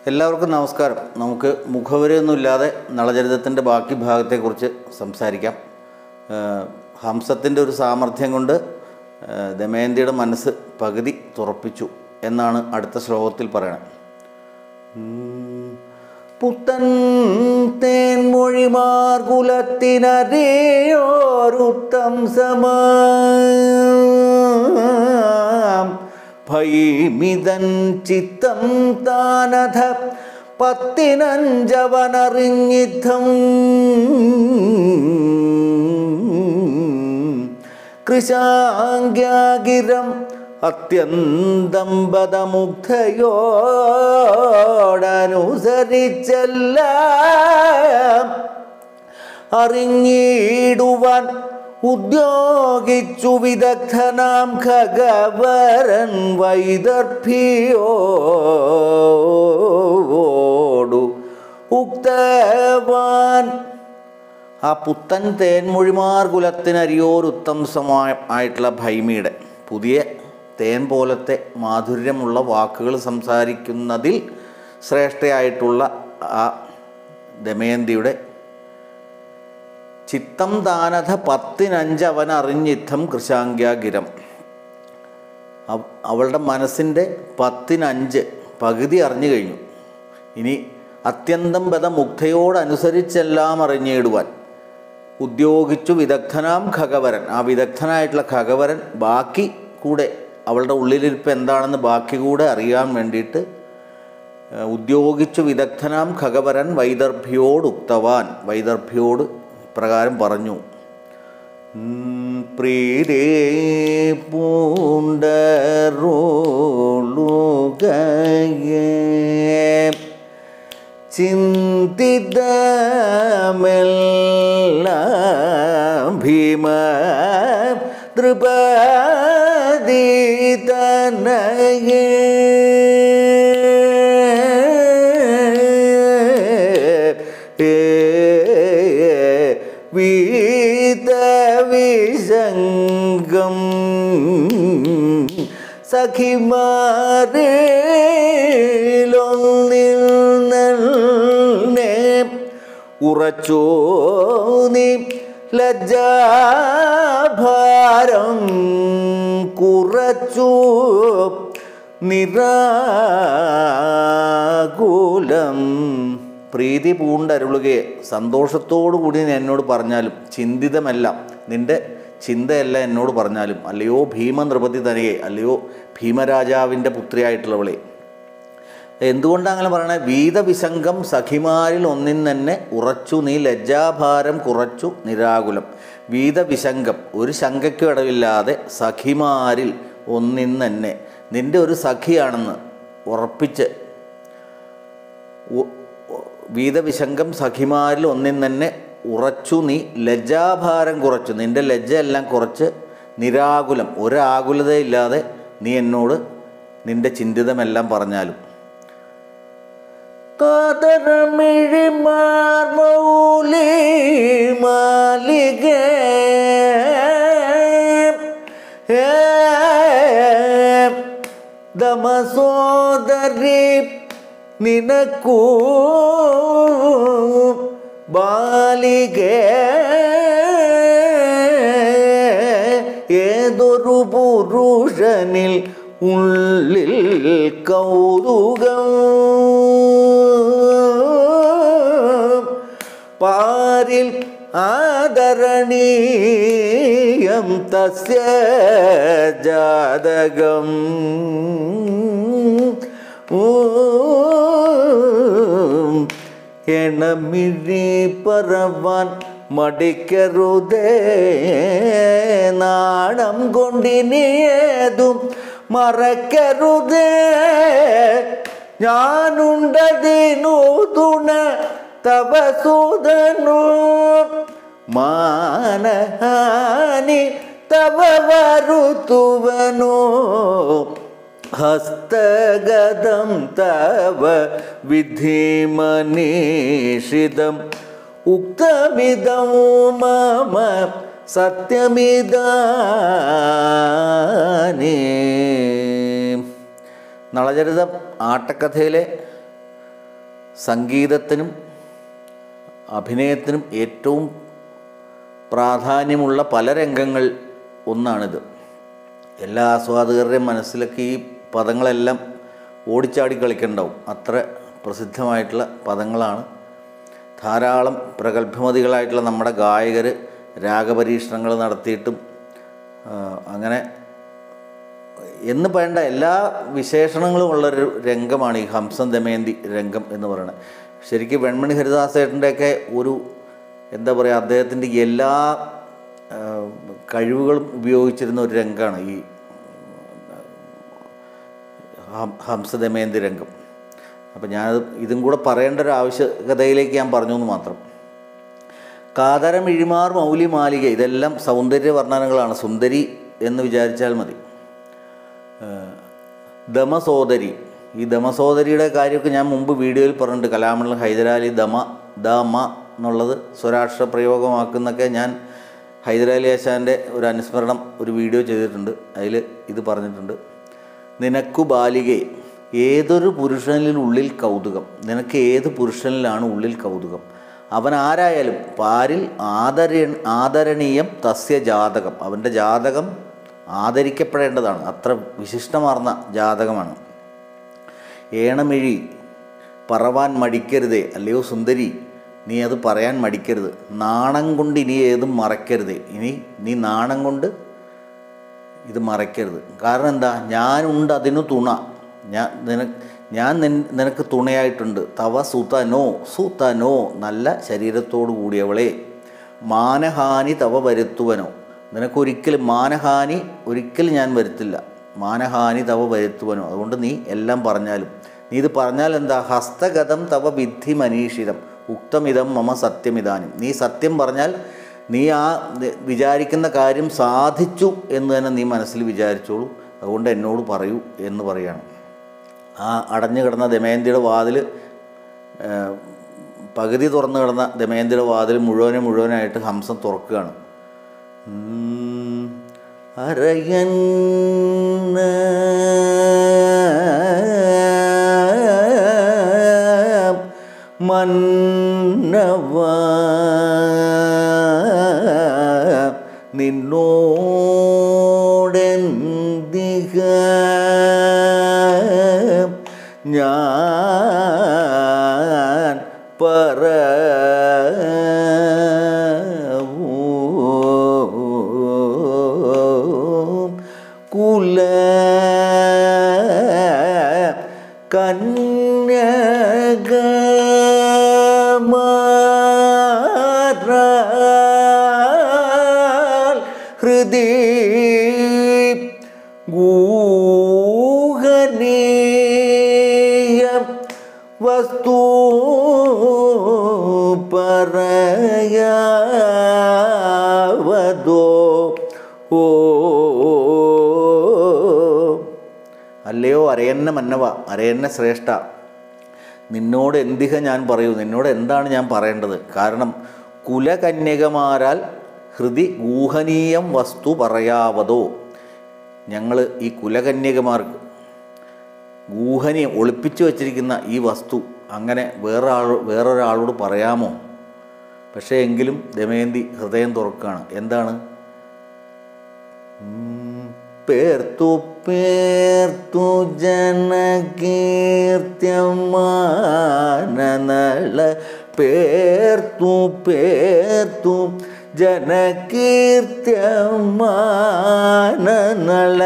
എല്ലാവർക്കും നമസ്കാരം നമുക്ക് മുഖവരയൊന്നുമില്ലാതെ നളചരിതത്തിൻ്റെ ബാക്കി ഭാഗത്തെക്കുറിച്ച് സംസാരിക്കാം ഏഹ് ഹംസത്തിൻ്റെ ഒരു സാമർഥ്യം കൊണ്ട് ഏഹ് ദമയന്തിയുടെ മനസ്സ് പകുതി തുറപ്പിച്ചു എന്നാണ് അടുത്ത ശ്ലോകത്തിൽ പറയണത് ഉം. പുത്തൻ തേൻമൊഴിമാർ കുലത്തിനരേയോരുത്തം സമാം ഭൈമിതൻ ചിത്തം താനധ പത്തിനഞ്ചവനറിഞ്ഞിദ്ധം കൃശാംഗ്യാഗിരം അത്യന്തം പദമുഗ്ധയോടനുസരിച്ചെല്ലാം അറിഞ്ഞിടുവാൻ ഉദ്യോഗിച്ചു വിദഗ്ധനാം ഖഗവരൻ വൈദർഭിയോടു ഉക്തവാൻ ആ പുത്തൻ തേൻമൊഴിമാർ കുലത്തിനരിയോർ ഉത്തംസമായ ആയിട്ടുള്ള ഭൈമിയുടെ പുതിയ തേൻ പോലത്തെ മാധുര്യമുള്ള വാക്കുകൾ സംസാരിക്കുന്നതിൽ ശ്രേഷ്ഠയായിട്ടുള്ള ആ ദമയന്തിയുടെ ചിത്തം ദാനധ പത്തിനഞ്ച് അവൻ അറിഞ്ഞിത്തം കൃശാങ്ക്യാഗിരം അവ- അവളുടെ മനസ്സിൻ്റെ പത്തിനഞ്ച് പകുതി അറിഞ്ഞു കഴിഞ്ഞു ഇനി അത്യന്തം ബത മുഗ്ധയോടനുസരിച്ചെല്ലാം അറിഞ്ഞിടുവാൻ ഉദ്യോഗിച്ചു വിദഗ്ധനാം ഖഗവരൻ ആ വിദഗ്ധനായിട്ടുള്ള ഖഗവരൻ ബാക്കി കൂടെ അവളുടെ ഉള്ളിലിരിപ്പ് എന്താണെന്ന് ബാക്കി കൂടെ അറിയാൻ വേണ്ടിയിട്ട് ഏഹ്, ഉദ്യോഗിച്ചു വിദഗ്ധനാം ഖഗവരൻ വൈദർഭ്യോട് ഉക്തവാൻ വൈദർഭ്യോട് പ്രകാരം പറഞ്ഞു ഉം, പ്രീരേ പൂണ്ടറുളുകയേ ചിന്തിതമെല്ലാം ഭീമ ദ്രുപദി തനയേ വീതവിശങ്കം സഖിമാരിലൊന്നിൽ തന്നെ ഉറച്ചോ നീ ലജ്ജാഭാരം കുറച്ചു നിരാകുലം പ്രീതി പൂണ്ടരുളുകയെ സന്തോഷത്തോടു കൂടി നീ എന്നോട് പറഞ്ഞാലും ചിന്തിതമല്ല നിന്റെ ചിന്തയല്ല എന്നോട് പറഞ്ഞാലും അല്ലയോ ഭീമനൃപതി തനിയെ അല്ലയോ ഭീമരാജാവിൻ്റെ പുത്രിയായിട്ടുള്ളവളെ എന്തുകൊണ്ടാണ് അങ്ങനെ പറയണത് വീതവിസംഗം സഖിമാരിൽ ഒന്നിൻ തന്നെ ഉറച്ചു നീ ലജ്ജാഭാരം കുറച്ചു നിരാകുലം വീതവിസംഗം ഒരു ശങ്കയ്ക്കും ഇടവില്ലാതെ സഖിമാരിൽ ഒന്നിൻ തന്നെ നിന്റെ ഒരു സഖിയാണെന്ന് ഉറപ്പിച്ച് ഉ- ഉ- വീതവിശങ്കം സഖിമാരിൽ ഒന്നിൻ തന്നെ ഉറച്ചു നീ ലജ്ജാഭാരം കുറച്ചു നിന്റെ ലജ്ജയെല്ലാം കുറച്ച് നിരാകുലം ഒരാകുലതയില്ലാതെ നീ എന്നോട് നിന്റെ ചിന്തിതമെല്ലാം പറഞ്ഞാലും കാതരമിഴിമാർ മൗലി മാലിക ദമസോദരി നിനക്കൂ ബാലിക ഏതൊരു പുരുഷനിൽ ഉള്ളിൽ കൗതുകം പാരിൽ ആദരണീയം തസ്യ ജാതകം എണമിഴി പറവാൻ മടിക്കരുതേ നാണം കൊണ്ടിനിയേതും മറക്കരുതേ ഞാനുണ്ടതിനു തുണ തവസുതനു മാനഹാനി തവ വരുത്തുവനോ ഹസ്തഗതം തവ വിധിമനീഷിതം ഉക്തമിതം മമ സത്യമിതാനേ നളചരിതം ആട്ടക്കഥയിലെ സംഗീതത്തിനും അഭിനയത്തിനും ഏറ്റവും പ്രാധാന്യമുള്ള പല രംഗങ്ങൾ ഒന്നാണിത് എല്ലാ ആസ്വാദകരുടെയും മനസ്സിലൊക്കെ ഈ പദങ്ങളെല്ലാം ഓടിച്ചാടി കളിക്കണ്ടാവും അത്ര പ്രസിദ്ധമായിട്ടുള്ള പദങ്ങളാണ് ധാരാളം പ്രഗത്ഭമതികളായിട്ടുള്ള നമ്മുടെ ഗായകർ രാഗപരീക്ഷണങ്ങൾ നടത്തിയിട്ടും ആ, അങ്ങനെ എന്ന് വേണ്ട എല്ലാ വിശേഷണങ്ങളും ഉള്ളൊരു രംഗമാണ് ഈ ഹംസം ദമയന്തി രംഗം എന്ന് പറയുന്നത് ശരിക്കും വെൺമണി ഹരിദാസേട്ടൻ്റെയൊക്കെ ഒരു എന്താ പറയുക അദ്ദേഹത്തിൻ്റെ എല്ലാ ആ, കഴിവുകളും ഉപയോഗിച്ചിരുന്ന ഒരു രംഗമാണ് ഈ ഹം- ഹംസദമയന്തി രംഗം അപ്പം ഞാനത് ഇതും കൂടെ പറയേണ്ട ഒരു ആവശ്യകതയിലേക്ക് ഞാൻ പറഞ്ഞു എന്ന് മാത്രം കാതരം ഇഴിമാർ മൗലി മാലിക ഇതെല്ലാം സൗന്ദര്യ വർണ്ണനകളാണ് സുന്ദരി എന്ന് വിചാരിച്ചാൽ മതി ഏഹ് ദമസോദരി ഈ ദമസോദരിയുടെ കാര്യമൊക്കെ ഞാൻ മുമ്പ് വീഡിയോയിൽ പറഞ്ഞിട്ടുണ്ട് കലാമണ്ഡലം ഹൈദരാലി ദമ ദമ എന്നുള്ളത് സ്വരാക്ഷര പ്രയോഗമാക്കുന്നൊക്കെ ഞാൻ ഹൈദരാലി ആശാൻ്റെ ഒരു അനുസ്മരണം ഒരു വീഡിയോ ചെയ്തിട്ടുണ്ട് അതിൽ ഇത് പറഞ്ഞിട്ടുണ്ട് നിനക്കു ബാലികെ ഏതൊരു പുരുഷനിൽ ഉള്ളിൽ കൗതുകം നിനക്ക് ഏത് പുരുഷനിലാണ് ഉള്ളിൽ കൗതുകം അവൻ ആരായാലും പാരിൽ ആദര ആദരണീയം തസ്യ ജാതകം അവൻ്റെ ജാതകം ആദരിക്കപ്പെടേണ്ടതാണ് അത്ര വിശിഷ്ടമാർന്ന ജാതകമാണ് ഏണമിഴി പറവാൻ മടിക്കരുതേ അല്ലയോ സുന്ദരി നീ അത് പറയാൻ മടിക്കരുത് നാണം കൊണ്ട് ഇനി ഏതും മറക്കരുതേ ഇനി നീ നാണം കൊണ്ട് ഇത് മറയ്ക്കരുത് കാരണം എന്താ ഞാനുണ്ട് അതിനു തുണ ഞാൻ നിന ഞാൻ നിൻ- നിനക്ക് തുണയായിട്ടുണ്ട് തവ സുതനോ സുതനോ നല്ല ശരീരത്തോടു കൂടിയവളെ മാനഹാനി തവ വരുത്തുവനോ നിനക്കൊരിക്കലും മാനഹാനി ഒരിക്കലും ഞാൻ വരുത്തില്ല മാനഹാനി തവ വരുത്തുവനോ അതുകൊണ്ട് നീ എല്ലാം പറഞ്ഞാലും നീ ഇത് പറഞ്ഞാൽ എന്താ ഹസ്തഗതം തവ വിദ്ധി മനീഷിതം ഉക്തമിതം മമ സത്യമിതാനും നീ സത്യം പറഞ്ഞാൽ നീ ആ നി- വിചാരിക്കുന്ന കാര്യം സാധിച്ചു എന്ന് തന്നെ നീ മനസ്സിൽ വിചാരിച്ചോളൂ അതുകൊണ്ട് എന്നോട് പറയൂ എന്ന് പറയാണ് ആ അടഞ്ഞു കിടന്ന ദമയന്തിയുടെ വാതിൽ പകുതി തുറന്നു കിടന്ന ദമയന്തിയുടെ വാതിൽ മുഴുവനും മുഴുവനായിട്ട് ഹംസം തുറക്കുകയാണ് ഉം, അരയന്ന മന്നവ നിന്നോടെന്തിക ഞാൻ പറവൂ കുല കന്യകമാരാൽ ഹൃദി ഗൂഹനീയം വസ്തു പറയാവതോ ഓ അല്ലയോ അരയന്ന മന്നവ അരയന്ന ശ്രേഷ്ഠ നിന്നോട് എന്തിഹ ഞാൻ പറയൂ നിന്നോട് എന്താണ് ഞാൻ പറയേണ്ടത് കാരണം കുലകന്യകമാരാൽ ഹൃദി ഗൂഹനീയം വസ്തു പറയാവതോ ഞങ്ങൾ ഈ കുലകന്യകമാർക്ക് ഗൂഹനീയം ഒളിപ്പിച്ചു വച്ചിരിക്കുന്ന ഈ വസ്തു അങ്ങനെ വേറെ ആൾ വേറൊരാളോട് പറയാമോ പക്ഷേ എങ്കിലും ദമയന്തി ഹൃദയം തുറക്കുകയാണ് എന്താണ് ഉം, പേർത്തു പേർത്തു ജനകീർത്യമാനനള പേർത്തു പേർത്തു ജനകീർത്യമാനനള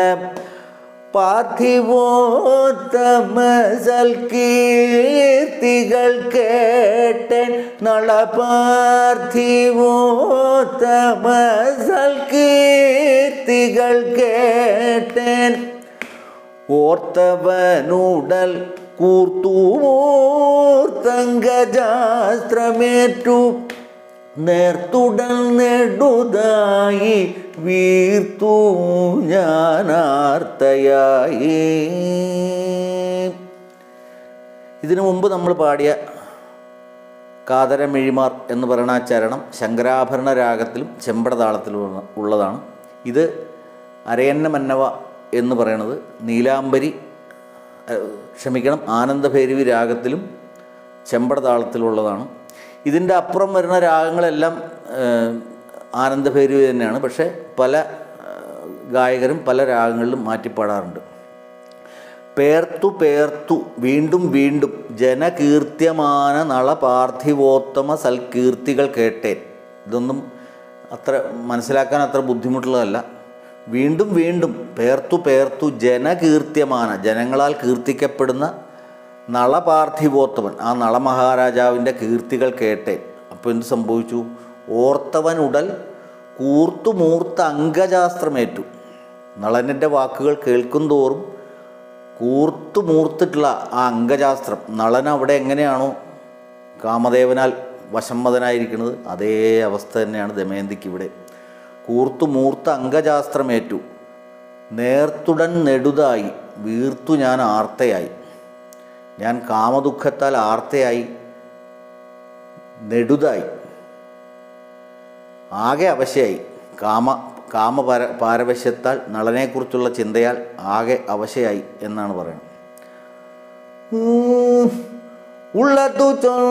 പാർത്ഥിവോത്തമസൽ കീർത്തികൾ കേട്ടൻ നള പാർത്ഥിവോത്തമസൽ കീർത്തികൾ കേട്ടൻ ഓർത്തവനുടൽ കൂർത്തൂർത്തങ്കജാസ്ത്രമേറ്റു നേർത്തുടൽ നെടുതായി വീർത്തു ഞാനാർത്തയായി ഇതിനു മുമ്പ് നമ്മൾ പാടിയ കാതരമിഴിമാർ എന്ന് പറയുന്ന ആ ചരണം ശങ്കരാഭരണ രാഗത്തിലും ചെമ്പടതാളത്തിലും ഉള്ളതാണ് ഇത് അരയന്ന മന്നവ എന്ന് പറയുന്നത് നീലാംബരി ഏഹ്, ക്ഷമിക്കണം ആനന്ദഭൈരവി രാഗത്തിലും ചെമ്പട താളത്തിലുള്ളതാണ് ഇതിൻ്റെ അപ്പുറം വരുന്ന രാഗങ്ങളെല്ലാം ഏഹ്, ആനന്ദഭൈരവി തന്നെയാണ് പക്ഷേ പല ഏഹ്, ഗായകരും പല രാഗങ്ങളിലും മാറ്റിപ്പാടാറുണ്ട് പേർത്തു പേർത്തു വീണ്ടും വീണ്ടും ജനകീർത്യമാന നള പാർത്ഥിവോത്തമ സൽകീർത്തികൾ കേട്ടേൻ ഇതൊന്നും അത്ര മനസ്സിലാക്കാൻ അത്ര ബുദ്ധിമുട്ടുള്ളതല്ല വീണ്ടും വീണ്ടും പേർത്തു പേർത്തു ജനകീർത്യമാന ജനങ്ങളാൽ കീർത്തിക്കപ്പെടുന്ന നളപാർത്ഥിവോത്തമൻ ആ നളമഹാരാജാവിൻ്റെ കീർത്തികൾ കേട്ടേൻ അപ്പോൾ എന്ത് സംഭവിച്ചു ഓർത്തവൻ ഉടൽ കൂർത്തുമൂർത്ത അംഗശാസ്ത്രമേറ്റു നളനൻ്റെ വാക്കുകൾ കേൾക്കും തോറും കൂർത്തുമൂർത്തിട്ടുള്ള ആ അംഗശാസ്ത്രം നളൻ അവിടെ എങ്ങനെയാണോ കാമദേവനാൽ വശമ്മതനായിരിക്കുന്നത് അതേ അവസ്ഥ തന്നെയാണ് ദമയന്തിക്ക് ഇവിടെ കൂർത്തുമൂർത്ത അംഗശാസ്ത്രമേറ്റു നേർത്തുടൻ നെടുതായി വീർത്തു ഞാൻ ആർത്തയായി ഞാൻ കാമദുഃഖത്താൽ ആർത്തയായി നെടുതായി ആകെ അവശയായി കാമ കാമപര പാരവശ്യത്താൽ നളനെക്കുറിച്ചുള്ള ചിന്തയാൽ ആകെ അവശയായി എന്നാണ് പറയുന്നത് ഉം, ഉള്ളതു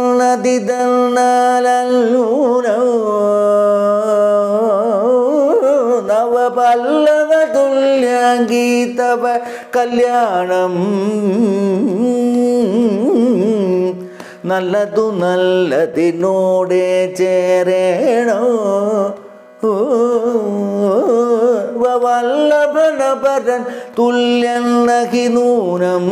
ചൊന്നതിതന്നൂനോ നവപല്ലവ തുല്യാംഗീതവ കല്യാണം നല്ലതു നല്ലതിനോടെ ചേരേണോ വല്ലഭനപരൻ തുല്യൻ നഹി നൂനം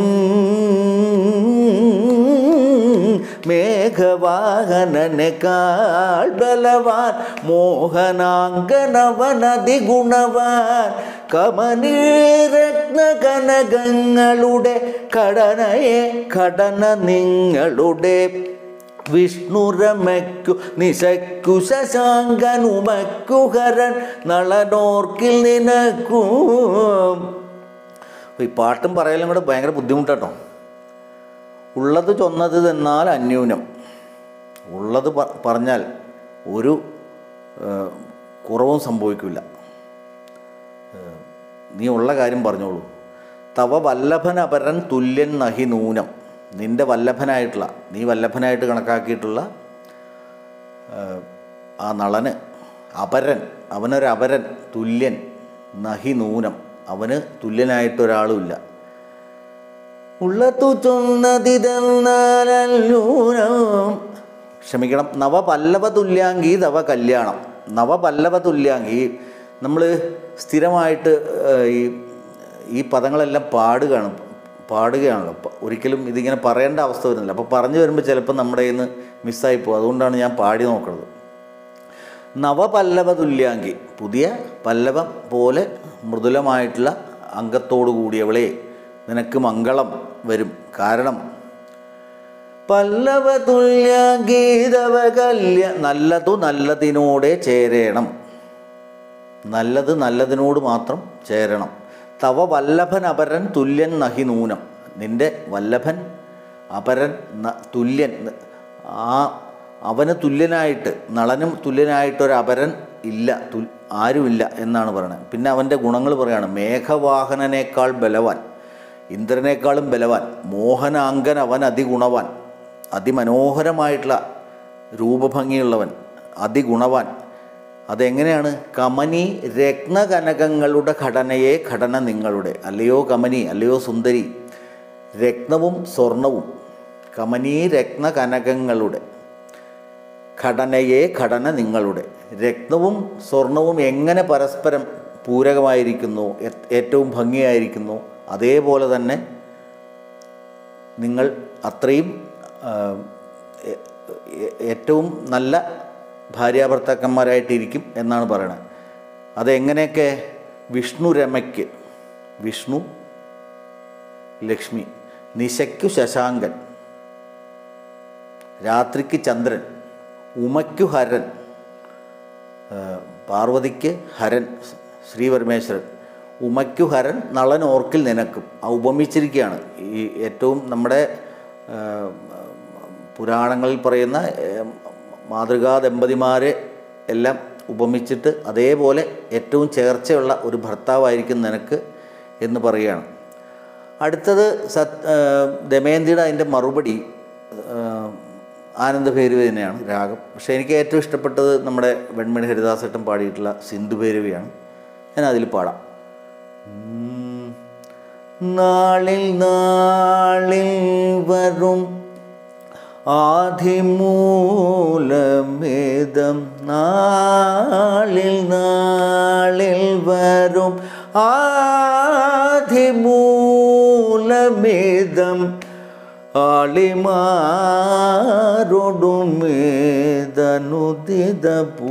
മേഘവാഹനനേക്കാൾ ബലവാൻ മോഹനാങ്കനവനതി ഗുണവാൻ കമനീരത്ന കനകങ്ങളുടെ ഘടനയെ ഘടന നിങ്ങളുടെ വിഷ്ണുരമയ്ക്കു നിശയ്ക്കു ശശാങ്കനുമയ്ക്കു ഹരൻ നളനോർക്കിൽ നിനക്കും ഈ പാട്ടും പറയലും കൂടെ ഭയങ്കര ബുദ്ധിമുട്ടാട്ടോ ഉള്ളത് ചൊന്നത് എന്നാൽ അന്യൂനം ഉള്ളത് പ- പറഞ്ഞാൽ ഒരു ഏഹ്, കുറവും സംഭവിക്കില്ല ഏഹ്, നീ ഉള്ള കാര്യം പറഞ്ഞോളൂ തവ വല്ലഭനപരൻ തുല്യൻ നഹി നൂനം നിന്റെ വല്ലഭനായിട്ടുള്ള നീ വല്ലഭനായിട്ട് കണക്കാക്കിയിട്ടുള്ള ഏഹ്, ആ നളന് അപരൻ അവനൊരു അപരൻ തുല്യൻ നഹി നൂനം അവന് തുല്യനായിട്ടൊരാളുമില്ല ഉള്ളതു ചൊന്നതിതെന്നാലൂനം ക്ഷമിക്കണം നവപല്ലവ തുല്യാങ്കി തവ കല്യാണം നവപല്ലവ തുല്യാങ്കി നമ്മൾ സ്ഥിരമായിട്ട് ഏഹ്, ഈ ഈ പദങ്ങളെല്ലാം പാടുകയാണ് പാടുകയാണല്ലോ പ- ഒരിക്കലും ഇതിങ്ങനെ പറയേണ്ട അവസ്ഥ വരുന്നില്ല അപ്പോൾ പറഞ്ഞു വരുമ്പോൾ ചിലപ്പോൾ നമ്മുടെ കയ്യിൽ നിന്ന് മിസ്സായി പോകും അതുകൊണ്ടാണ് ഞാൻ പാടി നോക്കുന്നത് നവപല്ലവ തുല്യാങ്കി പുതിയ പല്ലവം പോലെ മൃദുലമായിട്ടുള്ള അംഗത്തോടു കൂടിയവളെ നിനക്ക് മംഗളം വരും കാരണം പല്ലവ തുല്യാങ്കീതവ കല്യ നല്ലതു നല്ലതിനോടെ ചേരേണം നല്ലത് നല്ലതിനോട് മാത്രം ചേരണം തവ വല്ലഭൻ അപരൻ തുല്യൻ നഹി നൂനം നിന്റെ വല്ലഭൻ അപരൻ ന- തുല്യൻ ആ അവന് തുല്യനായിട്ട് നളനും തുല്യനായിട്ടൊരു അപരൻ ഇല്ല തു ആരുമില്ല എന്നാണ് പറയുന്നത് പിന്നെ അവൻ്റെ ഗുണങ്ങൾ പറയാണ് മേഘവാഹനനേക്കാൾ ബലവാൻ ഇന്ദ്രനേക്കാളും ബലവാൻ മോഹനാങ്കൻ അവൻ അതിഗുണവാൻ അതിമനോഹരമായിട്ടുള്ള രൂപഭംഗിയുള്ളവൻ അതിഗുണവാൻ അതെങ്ങനെയാണ് കമനി രത്നകനകങ്ങളുടെ ഘടനയെ ഘടന നിങ്ങളുടെ അല്ലയോ കമനി അല്ലയോ സുന്ദരി രത്നവും സ്വർണവും കമനീ രത്നകനകങ്ങളുടെ ഘടനയെ ഘടന നിങ്ങളുടെ രത്നവും സ്വർണവും എങ്ങനെ പരസ്പരം പൂരകമായിരിക്കുന്നു ഏ- ഏറ്റവും ഭംഗിയായിരിക്കുന്നു അതേപോലെ തന്നെ നിങ്ങൾ അത്രയും ആ, ഏ- ഏ- ഏറ്റവും നല്ല ഭാര്യാഭർത്താക്കന്മാരായിട്ടിരിക്കും എന്നാണ് പറയുന്നത് അതെങ്ങനെയൊക്കെ വിഷ്ണു രമയ്ക്ക് വിഷ്ണു ലക്ഷ്മി നിശയ്ക്കു ശശാങ്കൻ രാത്രിക്ക് ചന്ദ്രൻ ഉമയ്ക്കു ഹരൻ ആ, പാർവതിക്ക് ഹരൻ ശ്രീപരമേശ്വരൻ ഉമയ്ക്കു ഹരൻ നളൻ ഓർക്കിൽ നിനക്കും ആ ഉപമിച്ചിരിക്കുകയാണ് ഈ ഏറ്റവും നമ്മുടെ ആ, പുരാണങ്ങളിൽ പറയുന്ന ഏ, മാതൃകാ ദമ്പതിമാരെ എല്ലാം ഉപമിച്ചിട്ട് അതേപോലെ ഏറ്റവും ചേർച്ചയുള്ള ഒരു ഭർത്താവായിരിക്കും നിനക്ക് എന്ന് പറയുകയാണ് അടുത്തത് സത് ആ, ദമയന്തിയുടെ അതിൻ്റെ മറുപടി ആ, ആനന്ദഭൈരവി തന്നെയാണ് രാഗം പക്ഷേ എനിക്ക് ഏറ്റവും ഇഷ്ടപ്പെട്ടത് നമ്മുടെ വെൺമണി ഹരിദാസേട്ടൻ പാടിയിട്ടുള്ള സിന്ധുഭൈരവിയാണ് ഞാൻ അതിൽ പാടാം ഉം. നാളിൽ നാളിൽ വരും ആധിമൂലമേദം നാളിൽ നാളിൽ വരും ആധിമൂലമേദം ആളിമാരൊടുമേതനുദിത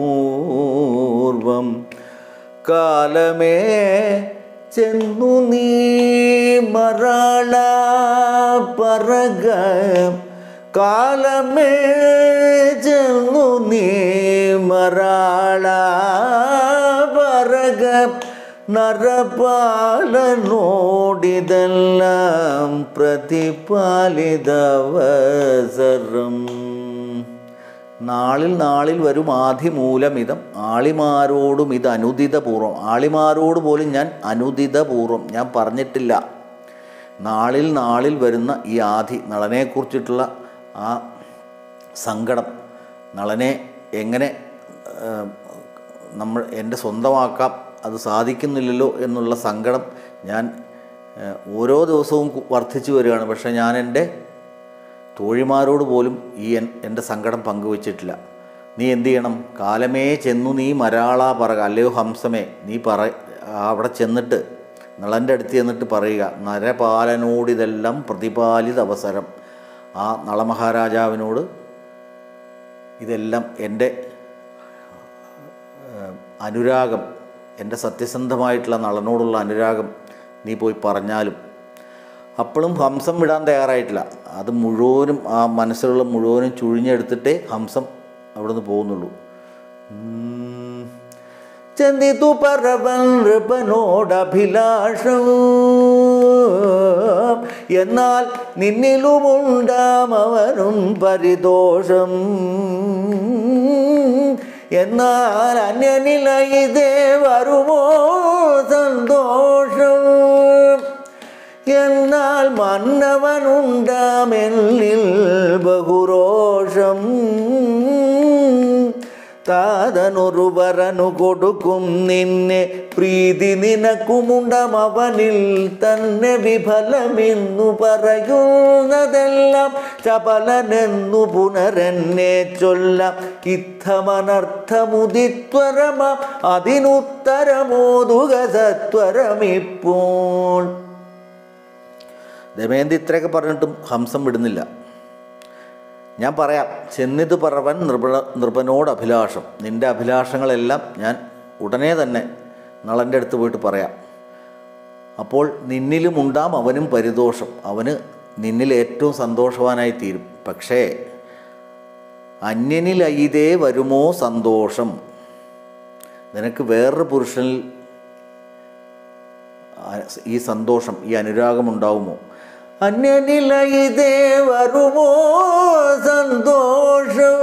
പൂർവം കാലമേ ചെന്നു നീ മറള പറക കാലമേ ചെന്നു നീ മറള പറക നരപാലനോടിതെല്ലാം പ്രതിപാലിതവസരം നാളിൽ നാളിൽ വരും ആധിമൂലമിതം ആളിമാരോടും ഇത് അനുദിതപൂർവം ആളിമാരോട് പോലും ഞാൻ അനുദിതപൂർവം ഞാൻ പറഞ്ഞിട്ടില്ല നാളിൽ നാളിൽ വരുന്ന ഈ ആധി നളനെക്കുറിച്ചിട്ടുള്ള ആ സങ്കടം നളനെ എങ്ങനെ ആ, നമ്മൾ എൻ്റെ സ്വന്തമാക്കാം അത് സാധിക്കുന്നില്ലല്ലോ എന്നുള്ള സങ്കടം ഞാൻ ആ, ഓരോ ദിവസവും കു- വർദ്ധിച്ചു വരികയാണ് പക്ഷേ ഞാൻ എൻ്റെ തോഴിമാരോട് പോലും ഈ എൻ എൻ്റെ സങ്കടം പങ്കുവച്ചിട്ടില്ല നീ എന്ത് ചെയ്യണം കാലമേ ചെന്നു നീ മരാള പറക അല്ലയോ ഹംസമേ നീ പറ അവിടെ ചെന്നിട്ട് നളൻ്റെ അടുത്ത് ചെന്നിട്ട് പറയുക നരപാലനോട് ഇതെല്ലാം പ്രതിപാലിത അവസരം ആ നളമഹാരാജാവിനോട് ഇതെല്ലാം എൻ്റെ ഏഹ്, അനുരാഗം എൻ്റെ സത്യസന്ധമായിട്ടുള്ള നളനോടുള്ള അനുരാഗം നീ പോയി പറഞ്ഞാലും അപ്പോഴും ഹംസം വിടാൻ തയ്യാറായിട്ടില്ല അത് മുഴുവനും ആ മനസ്സിലുള്ള മുഴുവനും ചുഴിഞ്ഞെടുത്തിട്ടേ ഹംസം അവിടുന്ന് പോകുന്നുള്ളൂ ഉം. ചെന്നിതു പറവൻ നൃപനോടഭിലാഷം എന്നാൽ നിന്നിലുമുണ്ടാം അവനും പരിദോഷം എന്നാൽ അന്യനില ഇതേ വരുമോ സന്തോഷം എന്നാൽ മന്നവനുണ്ടാമെന്നിൽ ബഹുരോഷം താതനൊരുവരനു കൊടുക്കും നിന്നെ പ്രീതി നിനക്കുമുണ്ടം അവനിൽ തന്നെ വിഫലമെന്നു പറയുന്നതെല്ലാം ചപലനെന്നു പുനരെന്നെ ചൊല്ലാം ഇത്തമനർത്ഥമുദിത്വരമ അതിനുത്തരമോതുക സത്വരമിപ്പോൾ ദമയന്തി ഇത്രയൊക്കെ പറഞ്ഞിട്ടും ഹംസം വിടുന്നില്ല ഞാൻ പറയാം ചെന്നിത് പറവൻ നൃപ നൃപനോട് അഭിലാഷം നിൻ്റെ അഭിലാഷങ്ങളെല്ലാം ഞാൻ ഉടനെ തന്നെ നളൻ്റെ അടുത്ത് പോയിട്ട് പറയാം അപ്പോൾ നിന്നിലും ഉണ്ടാം അവനും പരിദോഷം അവന് നിന്നിൽ ഏറ്റവും സന്തോഷവാനായി തീരും പക്ഷേ അന്യനിൽ അയിതേ വരുമോ സന്തോഷം നിനക്ക് വേറൊരു പുരുഷനിൽ ആ- ഈ സന്തോഷം ഈ അനുരാഗം ഉണ്ടാവുമോ അന്യനില ഇതേ വരുമോ സന്തോഷം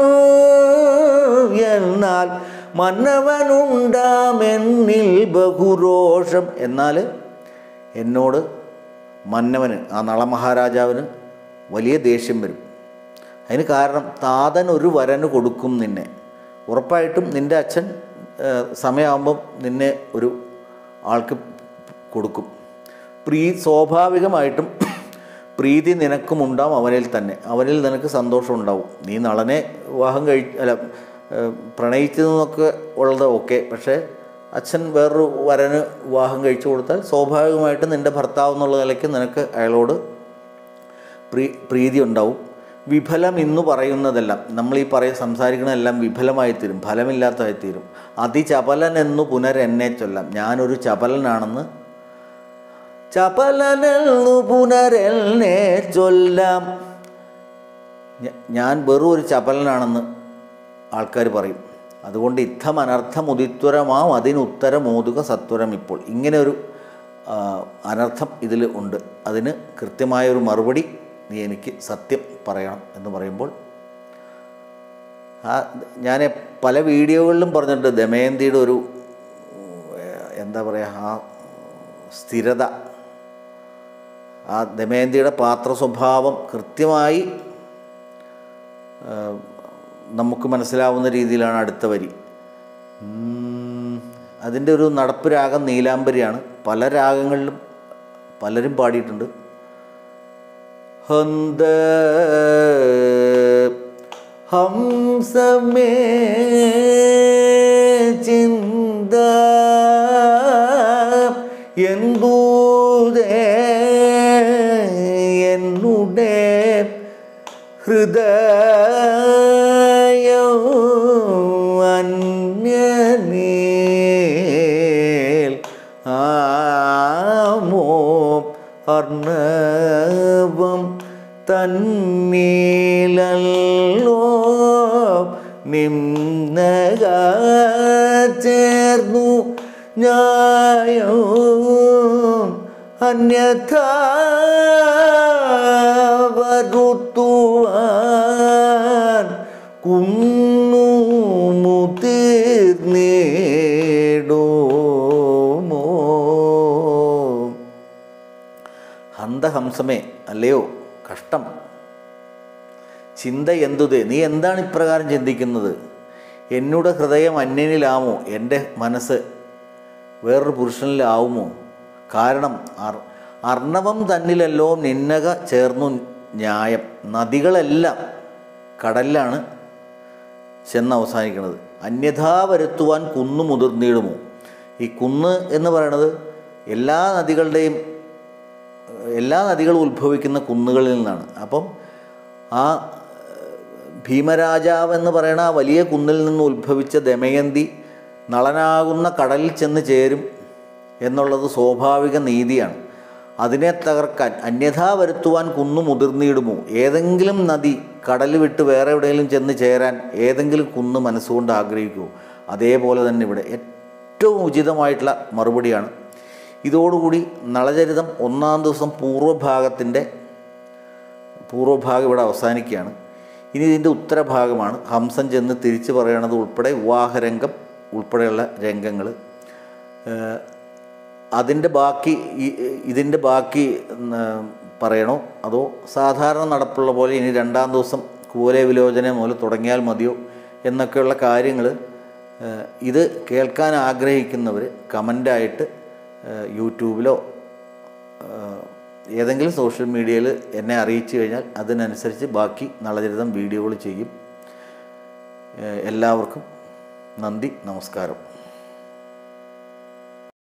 എന്നാൽ മന്നവനുണ്ടാമെന്നിൽ ബഹുരോഷം എന്നാൽ എന്നോട് മന്നവന് ആ നളമഹാരാജാവിന് വലിയ ദേഷ്യം വരും അതിന് കാരണം താതൻ ഒരു വരന് കൊടുക്കും നിന്നെ ഉറപ്പായിട്ടും നിൻ്റെ അച്ഛൻ ഏഹ്, സമയമാകുമ്പം നിന്നെ ഒരു ആൾക്ക് കൊടുക്കും പ്രീ സ്വാഭാവികമായിട്ടും പ്രീതി നിനക്കും ഉണ്ടാവും അവനിൽ തന്നെ അവനിൽ നിനക്ക് സന്തോഷം ഉണ്ടാവും നീ നളനെ വിവാഹം കഴി അല്ല ഏഹ്, പ്രണയിച്ചതെന്നൊക്കെ ഉള്ളത് ഓക്കെ പക്ഷേ അച്ഛൻ വേറൊരു വരന് വിവാഹം കഴിച്ചു കൊടുത്താൽ സ്വാഭാവികമായിട്ടും നിൻ്റെ ഭർത്താവ് എന്നുള്ള നിലയ്ക്ക് നിനക്ക് അയാളോട് പ്രീ പ്രീതി ഉണ്ടാവും വിഫലം ഇന്ന് പറയുന്നതെല്ലാം നമ്മൾ ഈ പറയ സംസാരിക്കുന്നതെല്ലാം വിഫലമായി തീരും ഫലമില്ലാത്തതായി തീരും അതിചപലൻ എന്നു പുനരെന്നെ ചൊല്ലാം ഞാനൊരു ചപലനാണെന്ന് ചപലനെന്നു പുനരെന്നെ ചൊല്ലാം ഞ- ഞാൻ വെറും ഒരു ചപലനാണെന്ന് ആൾക്കാർ പറയും അതുകൊണ്ട് ഇത്തം അനർത്ഥം ഉദിത്വരമാം അതിന് ഉത്തരമോതുക സത്വരം ഇപ്പോൾ ഇങ്ങനെ ഒരു ആ, അനർത്ഥം ഇതിൽ ഉണ്ട് അതിന് കൃത്യമായൊരു മറുപടി നീ എനിക്ക് സത്യം പറയണം എന്ന് പറയുമ്പോൾ ആ ഞാൻ പല വീഡിയോകളിലും പറഞ്ഞിട്ടുണ്ട് ദമയന്തിയുടെ ഒരു ഏഹ്, എന്താ പറയുക ആ സ്ഥിരത ആ ദമയന്തിയുടെ പാത്ര സ്വഭാവം കൃത്യമായി ഏഹ്, നമുക്ക് മനസ്സിലാവുന്ന രീതിയിലാണ് അടുത്ത വരി ഉം, അതിൻ്റെ ഒരു നടപ്പ് രാഗം നീലാംബരിയാണ് പല രാഗങ്ങളിലും പലരും പാടിയിട്ടുണ്ട് ഹന്ത ഹംസമേ ചിന്ത എന്തൂതേ എന്നുടേ ഹൃദയം അന്യനീൽ ആമോ അർണവം തന്നീലല്ലോ നിന്നക ചേർന്നു ഞായോ അന്യഥ വരുത്തുവാൻ കുന്നു മുതിർന്നിടുമോ ഹന്തഹംസമേ അല്ലയോ കഷ്ടം ചിന്ത എന്തുതേ നീ എന്താണ് ഇപ്രകാരം ചിന്തിക്കുന്നത് എന്നുടെ ഹൃദയം അന്യനിലാമോ എൻ്റെ മനസ്സ് വേറൊരു പുരുഷനിലാവുമോ കാരണം അർ അർണവം തന്നിലല്ലോ നിന്നക ചേർന്നു ന്യായം നദികളെല്ലാം കടലിലാണ് ചെന്ന് അവസാനിക്കുന്നത് അന്യഥാ വരുത്തുവാൻ കുന്നു മുതിർന്നിടുമോ ഈ കുന്ന് എന്ന് പറയുന്നത് എല്ലാ നദികളുടെയും എല്ലാ നദികളും ഉത്ഭവിക്കുന്ന കുന്നുകളിൽ നിന്നാണ് അപ്പം ആ ഭീമരാജാവ് എന്ന് പറയുന്ന ആ വലിയ കുന്നിൽ നിന്ന് ഉത്ഭവിച്ച ദമയന്തി നളനാകുന്ന കടലിൽ ചെന്ന് ചേരും എന്നുള്ളത് സ്വാഭാവിക നീതിയാണ് അതിനെ തകർക്കാൻ അന്യഥാ വരുത്തുവാൻ കുന്നു മുതിർന്നിടുമോ ഏതെങ്കിലും നദി കടൽ വിട്ട് വേറെ എവിടെയെങ്കിലും ചെന്ന് ചേരാൻ ഏതെങ്കിലും കുന്ന് മനസ്സുകൊണ്ട് ആഗ്രഹിക്കുമോ അതേപോലെ തന്നെ ഇവിടെ ഏറ്റവും ഉചിതമായിട്ടുള്ള മറുപടിയാണ് ഇതോടുകൂടി നളചരിതം ഒന്നാം ദിവസം പൂർവ്വഭാഗത്തിൻ്റെ പൂർവ്വഭാഗം ഇവിടെ അവസാനിക്കുകയാണ് ഇനി ഇതിൻ്റെ ഉത്തരഭാഗമാണ് ഹംസൻ ചെന്ന് തിരിച്ചു പറയണത് ഉൾപ്പെടെ വിവാഹരംഗം ഉൾപ്പെടെയുള്ള രംഗങ്ങൾ അതിൻ്റെ ബാക്കി ഈ- ഇതിൻ്റെ ബാക്കി ഉം, പറയണോ അതോ സാധാരണ നടപ്പുള്ള പോലെ ഇനി രണ്ടാം ദിവസം കൂലെ വിലോചന മുതൽ തുടങ്ങിയാൽ മതിയോ എന്നൊക്കെയുള്ള കാര്യങ്ങൾ ഇത് കേൾക്കാൻ ആഗ്രഹിക്കുന്നവർ കമൻ്റായിട്ട് യൂട്യൂബിലോ ഏഹ്, ഏതെങ്കിലും സോഷ്യൽ മീഡിയയിൽ എന്നെ അറിയിച്ചു കഴിഞ്ഞാൽ അതിനനുസരിച്ച് ബാക്കി നളചരിതം വീഡിയോകൾ ചെയ്യും ഏഹ്, എല്ലാവർക്കും നന്ദി നമസ്കാരം